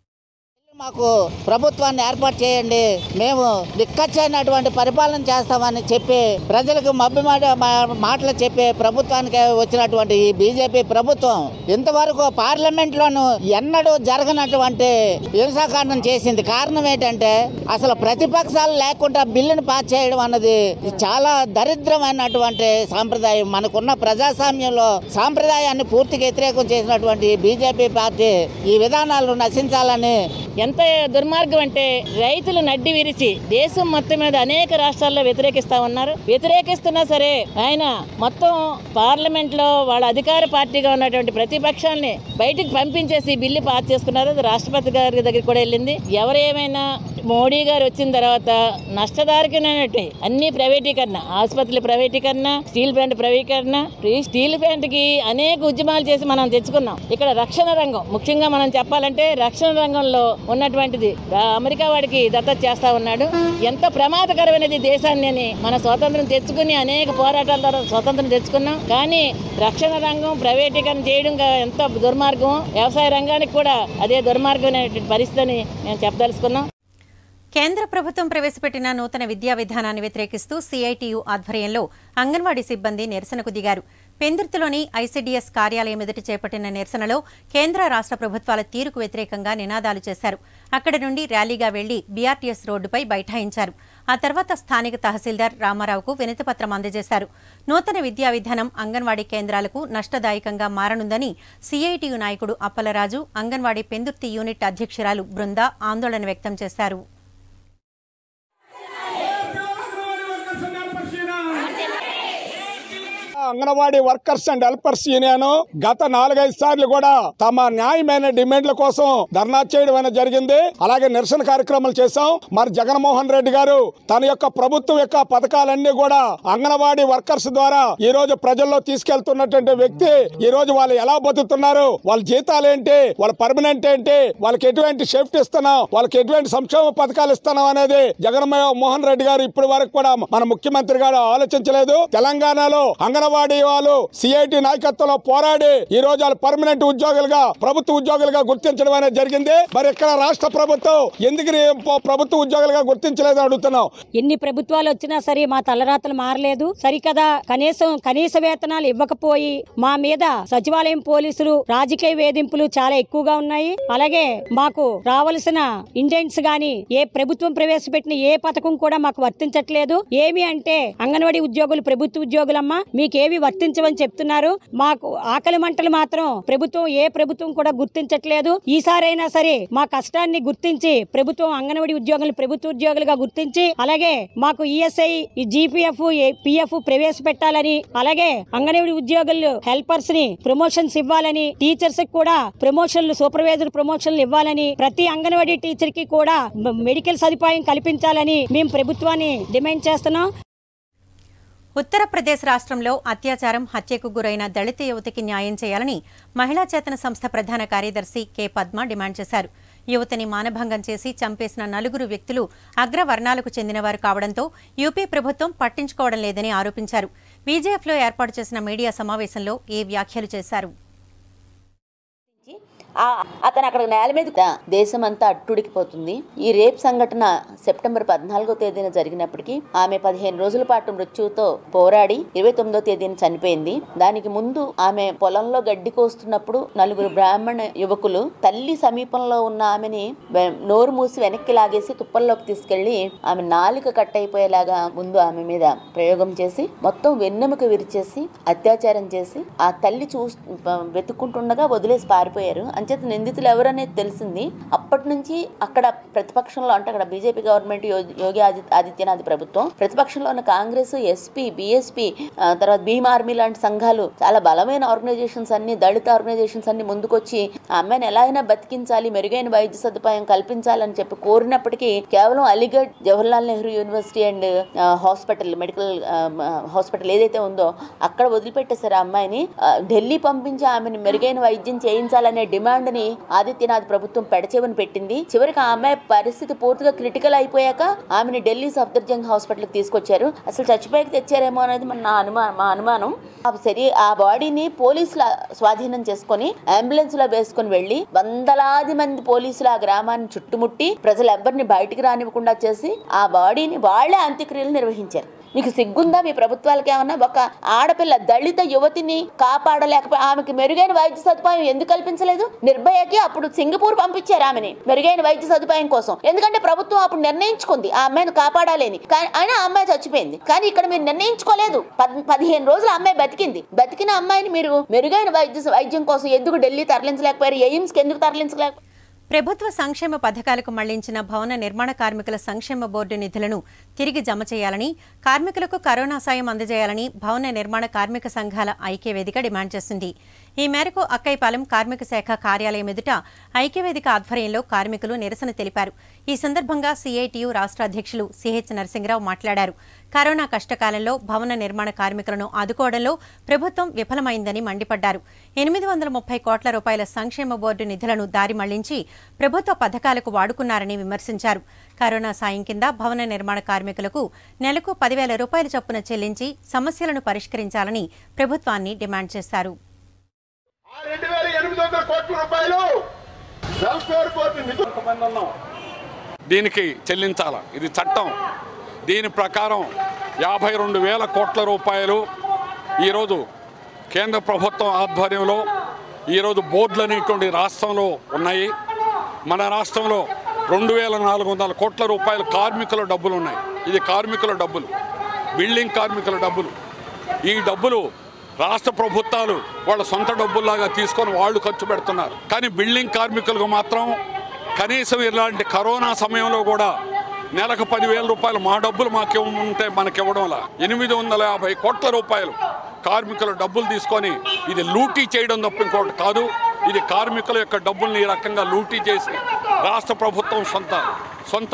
మాకు ప్రభుత్వాన్ని ఏర్పాటు చేయండి మేము దిక్కచ్చైనటువంటి పరిపాలన చేస్తామని చెప్పి ప్రజలకు మబ్బి మాట మా- మాటలు చెప్పి ప్రభుత్వానికి వచ్చినటువంటి ఈ బీజేపీ ప్రభుత్వం ఇంతవరకు పార్లమెంట్లోనూ ఎన్నడూ జరగనటువంటి హింసాకాండం చేసింది కారణం ఏంటంటే అసలు ప్రతిపక్షాలు లేకుండా బిల్లును పాస్ చేయడం అన్నది ఇది చాలా దరిద్రమైనటువంటి సాంప్రదాయం మనకున్న ప్రజాస్వామ్యంలో సాంప్రదాయాన్ని పూర్తిగా వ్యతిరేకం చేసినటువంటి ఈ బీజేపీ పార్టీ ఈ విధానాలను నశించాలని ఎంత దుర్మార్గం అంటే రైతులు నడ్డి విరిచి దేశం మొత్తం మీద అనేక రాష్ట్రాల్లో వ్యతిరేకిస్తా ఉన్నారు వ్యతిరేకిస్తున్నా సరే ఆయన మొత్తం పార్లమెంట్ లో వాళ్ళ అధికార పార్టీగా ఉన్నటువంటి ప్రతిపక్షాన్ని బయటికి పంపించేసి ఈ బిల్లు పాస్ చేసుకున్నారు అది రాష్ట్రపతి గారి దగ్గరికి కూడా వెళ్ళింది ఎవరేమైనా మోడీ గారు వచ్చిన తర్వాత నష్టదాయకమైనటువంటి అన్ని ప్రైవేటీకరణ ఆసుపత్రుల ప్రైవేటీకరణ స్టీల్ ప్లాంట్ ప్రైవేటీకరణ ఈ స్టీల్ ప్లాంట్ కి అనేక ఉద్యమాలు చేసి మనం తెచ్చుకున్నాం ఇక్కడ రక్షణ రంగం ముఖ్యంగా మనం చెప్పాలంటే రక్షణ రంగంలో ఉన్నటువంటిది ఆ అమెరికా వాడికి దత్తత చేస్తా ఉన్నాడు ఎంత ప్రమాదకరమైనది దేశాన్ని అని మన స్వాతంత్రం తెచ్చుకుని అనేక పోరాటాల ద్వారా స్వాతంత్రం తెచ్చుకున్నాం కానీ రక్షణ రంగం ప్రైవేటీకరణ చేయడం గా- ఎంత దుర్మార్గం వ్యవసాయ రంగానికి కూడా అదే దుర్మార్గమైనటువంటి పరిస్థితి అని మేము చెప్పదలుచుకున్నాం కేంద్ర ప్రభుత్వం ప్రవేశపెట్టిన నూతన విద్యా విధానాన్ని వ్యతిరేకిస్తూ సిఐటియు ఆధ్వర్యంలో అంగన్వాడీ సిబ్బంది నిరసనకు దిగారు పెందుర్తిలోని ఐసీడీఎస్ కార్యాలయం ఎదుట చేపట్టిన నిరసనలో కేంద్ర రాష్ట్ర ప్రభుత్వాల తీరుకు వ్యతిరేకంగా నినాదాలు చేశారు అక్కడి నుండి ర్యాలీగా వెళ్లి బీఆర్టీఎస్ రోడ్డుపై బైఠాయించారు ఆ తర్వాత స్థానిక తహసీల్దార్ రామారావుకు వినతిపత్రం అందజేశారు నూతన విద్యా విధానం అంగన్వాడీ కేంద్రాలకు నష్టదాయకంగా మారనుందని సిఐటియు నాయకుడు అప్పలరాజు అంగన్వాడీ పెందుర్తి యూనిట్ అధ్యక్షురాలు బృంద ఆందోళన వ్యక్తం చేశారు Anganwadi workers and helpers union గత నాలుగైదు సార్లు కూడా తమ న్యాయమైన డిమాండ్ల కోసం ధర్నా చేయడం అనేది జరిగింది అలాగే నిరసన కార్యక్రమాలు చేశాం మరి జగన్మోహన్ రెడ్డి గారు తన యొక్క ప్రభుత్వం యొక్క పథకాలన్నీ కూడా అంగన్వాడీ వర్కర్స్ ద్వారా ఈ రోజు ప్రజల్లో తీసుకెళ్తున్నటువంటి వ్యక్తి ఈ రోజు వాళ్ళు ఎలా బతుకుతున్నారు వాళ్ళ జీతాలు ఏంటి వాళ్ళ పర్మనెంట్ ఏంటి వాళ్ళకి ఎటువంటి సేఫ్టీ ఇస్తున్నాం వాళ్ళకి ఎటువంటి సంక్షేమ పథకాలు ఇస్తున్నాం అనేది జగన్మోహన్ రెడ్డి గారు ఇప్పటి వరకు కూడా మన ముఖ్యమంత్రి గారు ఆలోచించలేదు తెలంగాణలో అంగన్వాడీ వాళ్ళు సిఐటి నాయకత్వంలో పోరాడి ఈ రోజు వాళ్ళు పర్మనెంట్ ఉద్యోగులుగా ప్రభుత్వ ఉద్యోగులుగా గుర్తించడం అనేది జరిగింది మరి ఇక్కడ రాష్ట్ర ప్రభుత్వం ఎందుకు ఈ ప్రభుత్వ ఉద్యోగులుగా గుర్తించలేదని అడుగుతున్నాం ఎన్ని ప్రభుత్వాలు వచ్చినా సరే మా తలరాతలు మారలేదు సరికదా కనీసం కనీస వేతనాలు ఇవ్వకపోయి మా మీద సచివాలయం పోలీసులు రాజకీయ వేధింపులు చాలా ఎక్కువగా ఉన్నాయి అలాగే మాకు రావలసిన ఇంజెంట్స్ గాని ఏ ప్రభుత్వం ప్రవేశపెట్టిన ఏ పథకం కూడా మాకు వర్తించట్లేదు ఏమి అంటే అంగన్వాడీ ఉద్యోగులు ప్రభుత్వ ఉద్యోగులమ్మా మీకేవి వర్తించవని చెప్తున్నారు మాకు ఆకలి మంటలు మాత్రం ప్రభుత్వం ఏ ప్రభుత్వం కూడా గుర్తించట్లేదు ఈసారైనా సరే మా కష్టాన్ని గుర్తించి ప్రభుత్వం అంగన్వాడీ ఉద్యోగులు ప్రభుత్వ ఉద్యోగులుగా గుర్తించి అలాగే మాకు ఈఎస్ఐ ఈ జీపీఎఫ్ పిఎఫ్ ప్రవేశపెట్టాలని అలాగే అంగన్వాడీ ఉద్యోగులు హెల్పర్స్ ని ప్రమోషన్స్ ఇవ్వాలని టీచర్స్ కి కూడా ప్రమోషన్లు సూపర్వైజర్ ప్రమోషన్లు ఇవ్వాలని ప్రతి అంగన్వాడీ టీచర్ కి కూడా మ- మెడికల్ సదుపాయం కల్పించాలని మేము ప్రభుత్వాన్ని డిమాండ్ చేస్తున్నాం ఉత్తరప్రదేశ్ రాష్ట్రంలో అత్యాచారం హత్యకు గురైన దళిత యువతికి న్యాయం చేయాలని మహిళా చేతన సంస్థ ప్రధాన కార్యదర్శి కె పద్మ డిమాండ్ చేశారు యువతిని మానభంగం చేసి చంపేసిన నలుగురు వ్యక్తులు అగ్రవర్ణాలకు చెందినవారు కావడంతో యూపీ ప్రభుత్వం పట్టించుకోవడం లేదని ఆరోపించారు బీజేఎఫ్లో ఏర్పాటు చేసిన మీడియా సమావేశంలో ఈ వ్యాఖ్యలు చేశారు ఆ- అతను అక్కడ నేల మీద దేశం అంతా అట్టుడికిపోతుంది ఈ రేప్ సంఘటన సెప్టెంబర్ పద్నాలుగో తేదీన జరిగినప్పటికీ ఆమె పదిహేను రోజుల పాటు మృత్యువుతో పోరాడి ఇరవై తొమ్మిదో తేదీన చనిపోయింది దానికి ముందు ఆమె పొలంలో గడ్డి కోస్తున్నప్పుడు నలుగురు బ్రాహ్మణ యువకులు తల్లి సమీపంలో ఉన్న ఆమెని వె- నోరు మూసి వెనక్కి లాగేసి తుప్పల్లోకి తీసుకెళ్లి ఆమె నాలుక కట్ అయిపోయేలాగా ముందు ఆమె మీద ప్రయోగం చేసి మొత్తం వెన్నెముక విరిచేసి అత్యాచారం చేసి ఆ తల్లి చూ వెతుక్కుంటుండగా వదిలేసి పారిపోయారు అంచేత నిందితులు ఎవరనేది తెలిసింది అప్పటి నుంచి అక్కడ ప్రతిపక్షంలో అంటే అక్కడ బీజేపీ గవర్నమెంట్ యో- యోగి ఆది- ఆదిత్యనాథ్ ప్రభుత్వం ప్రతిపక్షంలో ఉన్న కాంగ్రెస్ ఎస్పీ బీఎస్పీ తర్వాత భీమ్ ఆర్మీ లాంటి సంఘాలు చాలా బలమైన ఆర్గనైజేషన్స్ అన్ని దళిత ఆర్గనైజేషన్స్ అన్ని ముందుకొచ్చి ఆ అమ్మాయిని ఎలా అయినా బతికించాలి మెరుగైన వైద్య సదుపాయం కల్పించాలని చెప్పి కోరినప్పటికీ కేవలం Aligarh Jawaharlal Nehru university and hospital medical hospital ఏదైతే ఉందో అక్కడ వదిలిపెట్టేశారు ఆ అమ్మాయిని ఆ, ఢిల్లీ పంపించి ఆమెను మెరుగైన వైద్యం చేయించాలనే డిమాండ్ ని ఆదిత్యనాథ్ ప్రభుత్వం పెడచెవిని పెట్టింది చివరికి ఆ అమ్మాయి పరిస్థితి పూర్తిగా క్రిటికల్ అయిపోయాక ఆమెను ఢిల్లీ సఫ్దర్జంగ్ హాస్పిటల్ కి తీసుకొచ్చారు అసలు చచ్చిపోయాక తెచ్చారేమో అనేది మన నా అనుమానం మా అనుమానం ఆ సరి ఆ బాడీని పోలీసుల స్వాధీనం చేసుకొని అంబులెన్స్ లో వేసుకొని వెళ్లి వందలాది మంది పోలీసులు ఆ గ్రామాన్ని చుట్టుముట్టి ప్రజలు ఎవరిని బయటికి రానివ్వకుండా చేసి ఆ బాడీని వాళ్లే అంత్యక్రియలు నిర్వహించారు మీకు సిగ్గుందా మీ ప్రభుత్వాలకి ఏమన్నా ఒక ఆడపిల్ల దళిత యువతిని కాపాడలేకపోయి ఆమెకి మెరుగైన వైద్య సదుపాయం ఎందుకు కల్పించలేదు నిర్భయకి అప్పుడు సింగపూర్ పంపించారు ఆమెని మెరుగైన వైద్య సదుపాయం కోసం ఎందుకంటే ప్రభుత్వం అప్పుడు నిర్ణయించుకుంది ఆ అమ్మాయిని కాపాడాలని కానీ అయినా ఆ అమ్మాయి చచ్చిపోయింది కానీ ఇక్కడ మీరు నిర్ణయించుకోలేదు పద్- పదిహేను రోజులు ఆ అమ్మాయి బతికింది బతికిన అమ్మాయిని మీరు మెరుగైన వైద్య వైద్యం కోసం ఎందుకు ఢిల్లీ తరలించలేకపోయారు ఎయిమ్స్ కి ఎందుకు తరలించలేకపోయారు ప్రభుత్వ సంక్షేమ పథకాలకు మళ్లించిన భవన నిర్మాణ కార్మికుల సంక్షేమ బోర్డు నిధులను తిరిగి జమ చేయాలని కార్మికులకు కరోనా సాయం అందజేయాలని భవన నిర్మాణ కార్మిక సంఘాల ఐక్యవేదిక డిమాండ్ చేసింది ఈ మేరకు అక్కైపాలెం కార్మిక శాఖ కార్యాలయం ఎదుట ఐక్యవేదిక ఆధ్వర్యంలో కార్మికులు నిరసన తెలిపారు ఈ సందర్భంగా సిఐటియు రాష్ట్ర అధ్యక్షులు సిహెచ్ నరసింహరావు మాట్లాడారు కరోనా కష్టకాలంలో భవన నిర్మాణ కార్మికులను ఆదుకోవడంలో ప్రభుత్వం విఫలమైందని మండిపడ్డారు ఎనిమిది వందల ముప్పై కోట్ల రూపాయల సంక్షేమ బోర్డు నిధులను దారి మళ్లించి ప్రభుత్వ పథకాలకు వాడుకున్నారని విమర్శించారు కరోనా సాయం కింద భవన నిర్మాణ కార్మికులకు నెలకు పదివేల రూపాయల చొప్పున చెల్లించి సమస్యలను పరిష్కరించాలని ప్రభుత్వాన్ని డిమాండ్ చేశారు రెండు వేల ఎనిమిది వందల కోట్ల రూపాయలు వెల్ఫేర్ బోర్డు నిధులు దీనికి చెల్లించాల ఇది చట్టం దీని ప్రకారం యాభై రెండు వేల కోట్ల రూపాయలు ఈరోజు కేంద్ర ప్రభుత్వం ఆధ్వర్యంలో ఈరోజు బోర్డులు అనేటువంటి రాష్ట్రంలో ఉన్నాయి మన రాష్ట్రంలో రెండు వేల నాలుగు వందల కోట్ల రూపాయలు కార్మికుల డబ్బులు ఉన్నాయి ఇది కార్మికుల డబ్బులు బిల్డింగ్ కార్మికుల డబ్బులు ఈ డబ్బులు రాష్ట్ర ప్రభుత్వాలు వాళ్ళ సొంత డబ్బుల్లాగా తీసుకొని వాళ్ళు ఖర్చు పెడుతున్నారు కానీ బిల్డింగ్ కార్మికులకు మాత్రం కనీసం ఇలాంటి కరోనా సమయంలో కూడా నెలకు పదివేల రూపాయలు మా డబ్బులు మాకు ఉంటే మనకి ఇవ్వడంలా ఎనిమిది వందల యాభై కోట్ల రూపాయలు కార్మికుల డబ్బులు తీసుకొని ఇది లూటీ చేయడం తప్ప ఇంకోటి కాదు ఇది కార్మికుల యొక్క డబ్బుల్ని ఈ రకంగా లూటీ చేసి రాష్ట్ర ప్రభుత్వం సొంత సొంత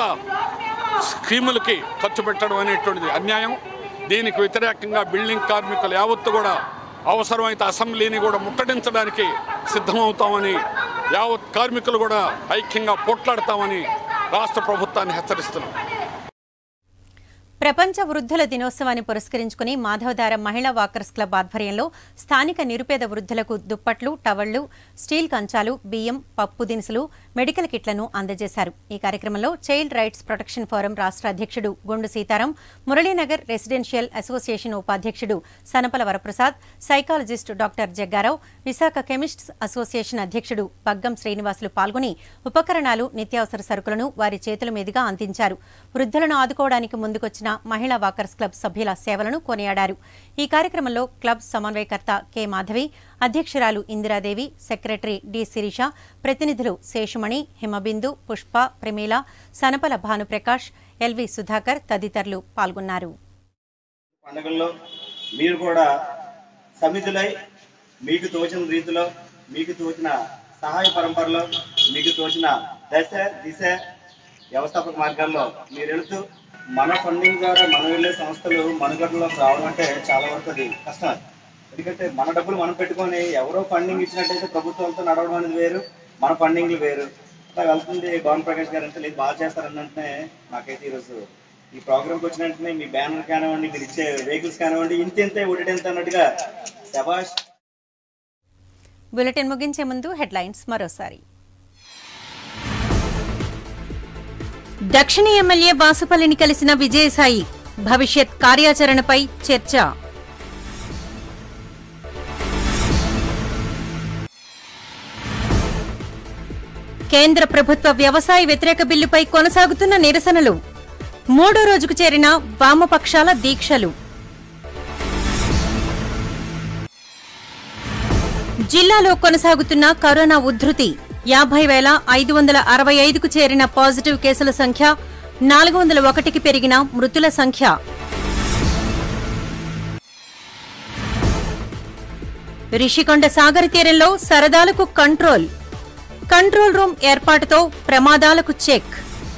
స్కీములకి ఖర్చు పెట్టడం అనేటువంటిది అన్యాయం దీనికి వ్యతిరేకంగా బిల్డింగ్ కార్మికులు యావత్తు కూడా అవసరమైతే అసెంబ్లీని కూడా ముట్టడించడానికి సిద్ధమవుతామని యావత్ కార్మికులు కూడా ఐక్యంగా పోట్లాడతామని రాష్ట్ర ప్రభుత్వాన్ని హెచ్చరిస్తున్నాం ప్రపంచ వృద్ధుల దినోత్సవాన్ని పురస్కరించుకుని మాధవధార మహిళా వాకర్స్ క్లబ్ ఆధ్వర్యంలో స్థానిక నిరుపేద వృద్ధులకు దుప్పట్లు టవళ్లు స్టీల్ కంచాలు బియ్యం పప్పు దినుసులు మెడికల్ కిట్లను అందజేశారు ఈ కార్యక్రమంలో చైల్డ్ రైట్స్ ప్రొటెక్షన్ ఫోరం రాష్ట్ర అధ్యక్షుడు గుండు సీతారాం మురళీనగర్ రెసిడెన్షియల్ అసోసియేషన్ ఉపాధ్యక్షుడు Sanapala Varaprasad psychologist doctor Jaggarao Visakha chemists association అధ్యక్షుడు పగ్గం శ్రీనివాసులు పాల్గొని ఉపకరణాలు నిత్యావసర సరుకులను వారి చేతుల మీదుగా అందించారు వృద్ధులను ఆదుకోవడానికి ముందుకొచ్చిన మహిళా వాకర్స్ క్లబ్ సభ్యుల సేవలను కొనియాడారు ఈ కార్యక్రమంలో క్లబ్ సమన్వయకర్త కె మాధవి అధ్యక్షురాలు ఇందిరాదేవి సెక్రటరీ డి శిరీష ప్రతినిధులు శేషమణి హిమబిందు పుష్ప ప్రమీల సనపల భానుప్రకాష్ ఎల్వి సుధాకర్ తదితరులు పాల్గొన్నారు పండుగల్లో మీరు కూడా సమితులై మీకు తోచిన రీతిలో మీకు తోచిన సహాయ పరంపరలో మీకు తోచిన దశ దిశ వ్యవస్థాపక మార్గాల్లో మీరు వెళుతూ మన ఫండింగ్ ద్వారా మనం వెళ్ళే సంస్థలు మనుగడలోకి రావడం అంటే చాలా వరకు అది కష్టం అది. ఎందుకంటే మన డబ్బులు మనం పెట్టుకొని ఎవరో ఫండింగ్ ఇచ్చినట్టయితే ప్రభుత్వంతో నడవడం అనేది వేరు మన ఫండింగ్లు వేరు ఇలా వెళ్తుంది భాను ప్రకాష్ గారు అంటే లేదు బాగా చేస్తారని వెంటనే నాకైతే ఈరోజు ఈ ప్రోగ్రామ్కి వచ్చిన వెంటనే మీ బ్యానర్ కానివ్వండి మీరు ఇచ్చే వెహికల్స్ కానివ్వండి ఇంత ఇంతే ఒకటి అన్నట్టుగా శబాష్ బులెటిన్ ముగించే ముందు హెడ్లైన్స్ మరోసారి దక్షిణ ఎమ్మెల్యే వాసుపల్లిని కలిసిన విజయసాయి భవిష్యత్ కార్యాచరణపై చర్చ కేంద్ర ప్రభుత్వ వ్యవసాయ వ్యతిరేక బిల్లుపై కొనసాగుతున్న నిరసనలు మూడో రోజుకు చేరిన వామపక్షాల దీక్షలు జిల్లాలో కొనసాగుతున్న కరోనా ఉధృతి యాభై వేల ఐదు వందల అరవై ఐదుకు చేరిన పాజిటివ్ కేసుల సంఖ్య నాలుగు వందల ఒకటికి పెరిగిన మృతుల సంఖ్య రిషికొండ సాగర్ తీరంలో సరదాలకు కంట్రోల్ కంట్రోల్ రూమ్ ఏర్పాటుతో ప్రమాదాలకు చెక్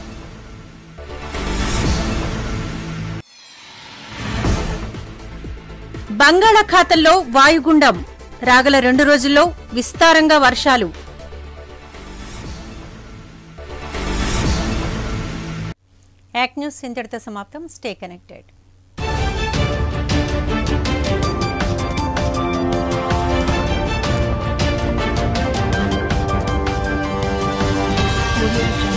బంగాళాఖాతంలో వాయుగుండం రాగల రెండు రోజుల్లో విస్తారంగా వర్షాలు యాక్ న్యూస్ ఇంతటితో సమాప్తం స్టే కనెక్టెడ్ Audio